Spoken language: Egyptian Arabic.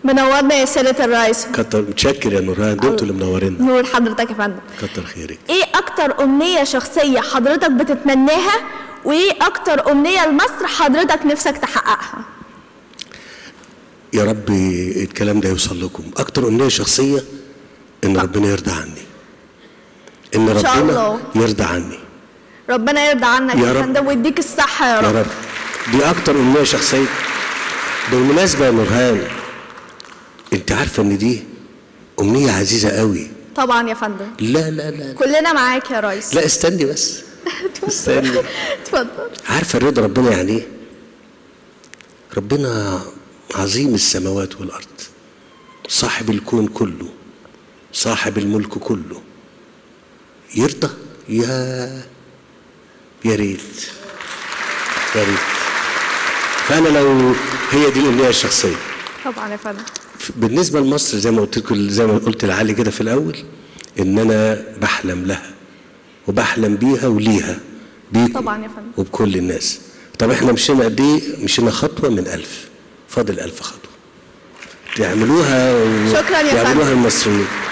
منورنا يا سيادة الرئيس كتر متشكر يا نورهان ده انتوا اللي منورينا نور حضرتك يا فندم كتر خيرك ايه اكتر امنية شخصية حضرتك بتتمناها وايه اكتر امنية لمصر حضرتك نفسك تحققها يا رب الكلام ده يوصل لكم اكتر امنيه شخصيه ان ربنا يرضى عني ان إن شاء ربنا الله. يرضى عني ربنا يرضى عنك يا يا رب. فندم ويديك الصحة يا يا رب رب دي اكتر امنيه شخصيه بالمناسبه يا نورهان انت عارفه ان دي امنيه عزيزه قوي طبعا يا فندم لا لا لا كلنا معاك يا ريس لا استني بس استني اتفضل عارفه الرضا ربنا يعني ايه ربنا عظيم السماوات والارض صاحب الكون كله صاحب الملك كله يرضى يا يا ريت يا ريت فانا لو هي دي الامنيه الشخصيه طبعا يا فندم بالنسبه لمصر زي ما قلت لكم زي ما قلت لعلي كده في الاول ان انا بحلم لها وبحلم بيها وليها بيكم طبعا يا فندم. وبكل الناس طب احنا مشينا قد ايه مشينا خطوه من ألف فاضل ألف خطوه تعملوها و... شكراً يا يعملوها فندم. المصريين